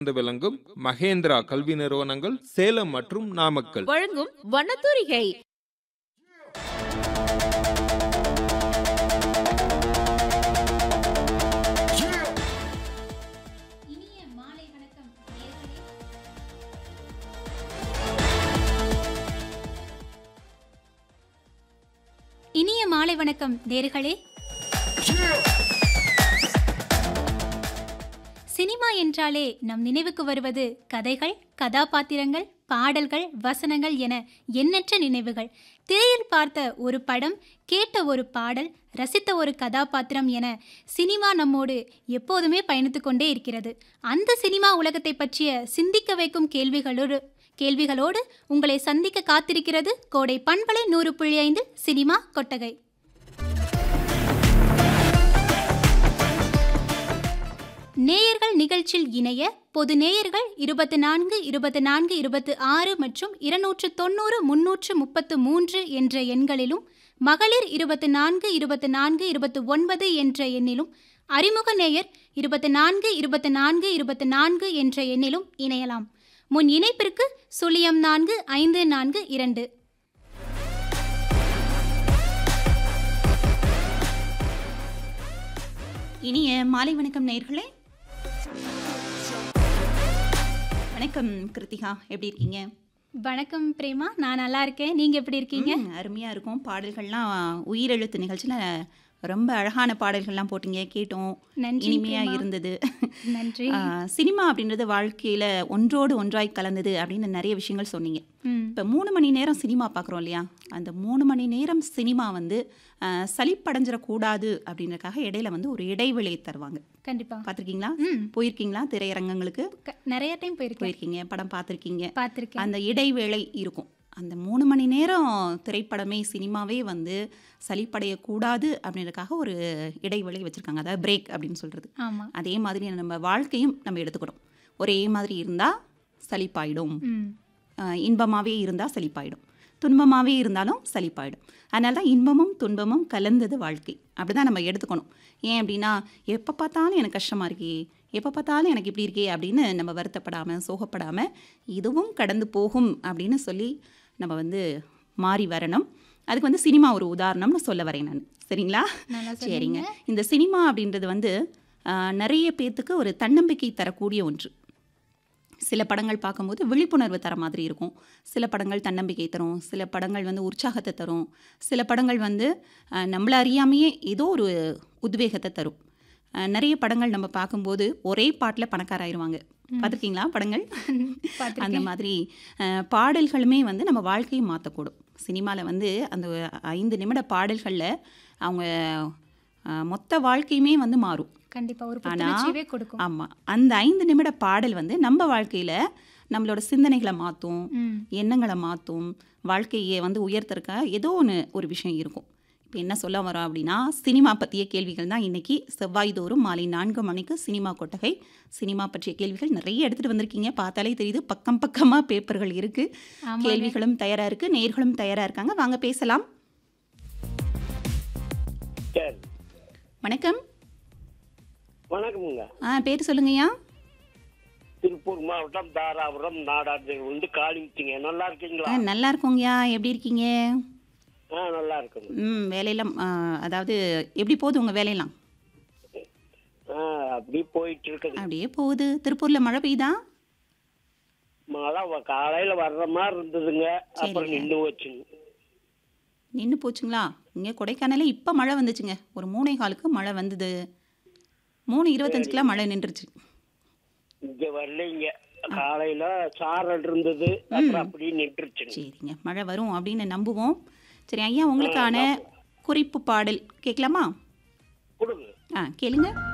இருந்து விளங்கும் மகேந்திரா கல்வி நிறுவனங்கள் சேலம் மற்றும் நாமக்கல் வழங்கும் வண்ணத்தூரிகை இனிய மாலை வணக்கம் நேயர்களே இனிய மாலை வணக்கம் நேர்களே சினிமா என்றாலே நம் நினைவுக்கு வருவது கதைகள் கதாபாத்திரங்கள் பாடல்கள் வசனங்கள் என எண்ணற்ற நினைவுகள் திரையில் பார்த்த ஒரு படம் கேட்ட ஒரு பாடல் ரசித்த ஒரு கதாபாத்திரம் என சினிமா நம்மோடு எப்போதுமே பயணித்து கொண்டே இருக்கிறது அந்த சினிமா உலகத்தை பற்றிய சிந்திக்க வைக்கும் கேள்விகளோடு கேள்விகளோடு உங்களை சந்திக்க காத்திருக்கிறது கோடை பண்பலை நூறு புள்ளி ஐந்து சினிமா கொட்டகை நேயர்கள் நிகழ்ச்சியில் இணைய பொது நேயர்கள் இருபத்தி நான்கு இருபத்தி நான்கு இருபத்தி ஆறு மற்றும் இருநூற்று தொண்ணூறு முன்னூற்று முப்பத்து மூன்று என்ற எண்களிலும் மகளிர் இருபத்தி நான்கு இருபத்தி நான்கு இருபத்தி ஒன்பது என்ற எண்ணிலும் அறிமுக நேயர் இருபத்தி நான்கு இருபத்தி நான்கு இருபத்தி நான்கு என்ற எண்ணிலும் இணையலாம் முன் இணைப்பிற்கு சுழியம் நான்கு ஐந்து நான்கு இரண்டு இனிய மாலை வணக்கம் நேயர்களே வணக்கம் கிருத்திகா எப்படி இருக்கீங்க வணக்கம் பிரேமா நான் நல்லா இருக்கேன் நீங்க எப்படி இருக்கீங்க ம், அருமையா இருக்கும் பாடல்கள்லாம் உயிரெழுத்து நிகழ்ச்சியில் ரொம்ப அழகான பாடல்கள்லாம் போட்டீங்க கேட்டோம் நன்றி இனிமையா பிரேமா. இருந்தது நன்றி ஆ, சினிமா அப்படின்றது வாழ்க்கையில ஒன்றோடு ஒன்றாய் கலந்தது அப்படின்னு நிறைய விஷயங்கள் சொன்னீங்க ம் இப்போ மூணு மணி நேரம் சினிமா பார்க்குறோம் இல்லையா அந்த மூணு மணி நேரம் சினிமா வந்து ஆ, சலிப்படைஞ்சிடக்கூடாது அப்படின்றதுக்காக இடையில வந்து ஒரு இடைவெளி தருவாங்க கண்டிப்பா பார்த்துருக்கீங்களா ம் போயிருக்கீங்களா திரையரங்கங்களுக்கு க- நிறைய டைம் போயிருக்கேன் போயிருக்கீங்க படம் பார்த்துருக்கீங்க பார்த்துருக்கேன் அந்த இடைவேளை இருக்கும் அந்த மூணு மணி நேரம் திரைப்படமே சினிமாவே வந்து சலிப்படையக்கூடாது அப்படின்றதுக்காக ஒரு இடைவேளை வச்சுருக்காங்க அதாவது பிரேக் அப்படின்னு சொல்கிறது ஆமா அதே மாதிரி நம்ம வாழ்க்கையும் நம்ம எடுத்துக்கணும் ஒரே மாதிரி இருந்தால் சலிப்பாயிடும் ம் இன்பமாகவே இருந்தால் சலிப்பாயிடும் துன்பமாகவே இருந்தாலும் சலிப்பாயிடும் அதனால தான் இன்பமும் துன்பமும் கலந்தது வாழ்க்கை அப்படி தான் நம்ம எடுத்துக்கணும் ஏன் அப்படின்னா எப்போ பார்த்தாலும் எனக்கு கஷ்டமாக இருக்கே எப்போ பார்த்தாலும் எனக்கு இப்படி இருக்கே அப்படின்னு நம்ம வருத்தப்படாமல் சோகப்படாமல் இதுவும் கடந்து போகும் அப்படின்னு சொல்லி நம்ம வந்து மாறி வரணும் அதுக்கு வந்து சினிமா ஒரு உதாரணம்னு சொல்ல வரேன் நான் சரிங்களா நல்லா சரிங்க இந்த சினிமா அப்படின்றது வந்து ஆஹ், நிறைய பேர்த்துக்கு ஒரு தன்னம்பிக்கை தரக்கூடிய ஒன்று சில படங்கள் பார்க்கும்போது விழிப்புணர்வு தர மாதிரி இருக்கும் சில படங்கள் தன்னம்பிக்கை தரும் சில படங்கள் வந்து உற்சாகத்தை தரும் சில படங்கள் வந்து அஹ், நம்மள அறியாமையே ஏதோ ஒரு உத்வேகத்தை தரும் அஹ், நிறைய படங்கள் நம்ம பார்க்கும்போது ஒரே பாட்டில் பணக்காராயிருவாங்க பார்த்துருக்கீங்களா படங்கள் அந்த மாதிரி அஹ், பாடல்களுமே வந்து நம்ம வாழ்க்கையை மாற்றக்கூடும் சினிமாவில் வந்து அந்த ஐந்து நிமிட பாடல்களில் அவங்க அஹ், மொத்த வாழ்க்கையுமே வந்து மாறும் கண்டிப்பா ஒரு ஆனா, புத்துணர்ச்சியவே கொடுக்கும் ஆமாம் அந்த ஐந்து நிமிட பாடல் வந்து நம்ம வாழ்க்கையில் நம்மளோட சிந்தனைகளை மாற்றும் ம் எண்ணங்களை மாற்றும் வாழ்க்கையை வந்து உயர்த்தறக்க ஏதோ ஒன்று ஒரு விஷயம் இருக்கும் இப்போ என்ன சொல்ல வரோம் அப்படின்னா சினிமா பற்றிய கேள்விகள் தான் இன்றைக்கி செவ்வாய்தோறும் மாலை நான்கு மணிக்கு சினிமா கொட்டகை சினிமா பற்றிய கேள்விகள் நிறைய எடுத்துகிட்டு வந்திருக்கீங்க பார்த்தாலே தெரியுது பக்கம் பக்கமாக பேப்பர்கள் இருக்குது ஆமாங்க. கேள்விகளும் தயாராக இருக்குது நேர்களும் தயாராக இருக்காங்க வாங்க பேசலாம் சரி வணக்கம் வணக்கமுங்க ஆ பேர் சொல்லுங்கய்யா திருப்பூர் மாவட்டம் தாராபுரம் நாடார்கள் வந்து காலிமிட்டிங்க நல்லா ஆ இருக்கீங்களா நல்லா இருக்கோங்கய்யா எப்படி இருக்கீங்க ஆ நல்லா இருக்குங்க ம் வேலையெல்லாம் ஆ, அதாவது எப்படி போகுது உங்கள் வேலையெல்லாம் ஆ அப்படி போயிட்டு இருக்குது அப்படியே போகுது திருப்பூரில் மழை பெய்யுதா மழை வ- காலையில வர்ற மாதிரி இருந்ததுங்க அப்புறம் சரிங்க. நின்று வச்சுங்க நின்று போச்சுங்களா இங்கே கொடைக்கானலே இப்போ மழை வந்துச்சுங்க ஒரு மூணே காலுக்கு மழை வந்தது மூணு இருபத்தஞ்சுக்கெலாம் மழை நின்றுச்சு இங்க வரலைங்க காலையில சாரல் இருந்தது அப்புறம் அப்படியே நின்றுச்சுங்க சரிங்க மழை வரும் அப்படின்னு நம்புவோம் சரி ஐயா உங்களுக்கான குறிப்பு பாடல் கேட்கலாமா கொடுங்க ஆ கேளுங்க